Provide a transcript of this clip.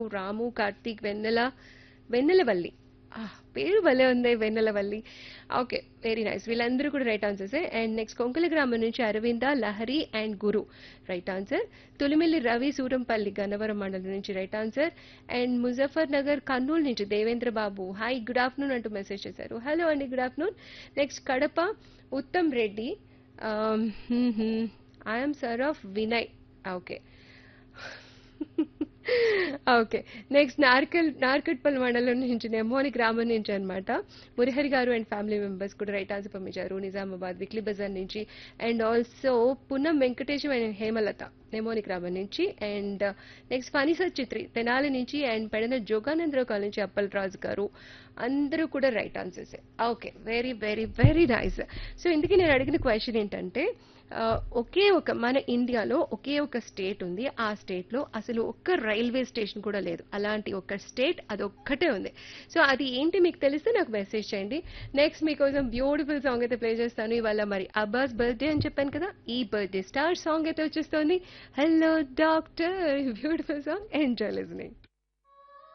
రాము కార్తీక్ వెన్నెల వెన్నెలవల్లి ఆ, పేరు భలే ఉంది వెన్నెలవల్లి ఓకే వెరీ నైస్ వీళ్ళందరూ కూడా right answers and next Konkala గ్రామం నుంచి Aravinda Lahari and Guru right answer Tolimilli Ravi Surampalli Gannavaram మండలం నుంచి right answer and Muzaffar Nagar Kurnool నుంచి Devendra Babu hi good afternoon అంటూ మెసేజ్ చేశారు హలో అండి good afternoon next Kadapa Uttam Reddy I'm sir of Vinay okay okay next నార్కల్ నార్కట్పల్లి మండలం నుంచి నెమోని గ్రామం నుంచి అన్నమాట మురిహరి గారు అండ్ ఫ్యామిలీ మెంబర్స్ కూడా రైట్ ఆన్సర్ పంపించారు నిజామాబాద్ విక్లీ బజార్ నుంచి and also Punnam Venkatesham and Hemalatha Nemoni గ్రామం నుంచి అండ్ నెక్స్ట్ ఫనీసర్ చిత్రి తెనాలి నుంచి అండ్ పెడన జోగానందరావు కాల్ నుంచి అప్పలరాజు గారు అందరూ కూడా right answers okay very very very nice so ఇందుకే నేను అడిగిన క్వశ్చన్ ఏంటంటే ఆ, ఒకే ఒక మన ఇండియాలో ఒకే ఒక స్టేట్ ఉంది ఆ స్టేట్ లో అసలు ఒక్క రైల్వే స్టేషన్ కూడా లేదు అలాంటి ఒక స్టేట్ అది ఒక్కటే ఉంది సో అది ఏంటి మీకు తెలిస్తే నాకు మెసేజ్ చేయండి నెక్స్ట్ మీకోసం బ్యూటిఫుల్ సాంగ్ అయితే ప్లే చేస్తాను ఇవాళ మరి అబ్బాస్ బర్త్డే అని చెప్పాను కదా ఈ బర్త్డే స్టార్ సాంగ్ అయితే వచ్చేస్తుంది hello doctor beautiful song enjoy listening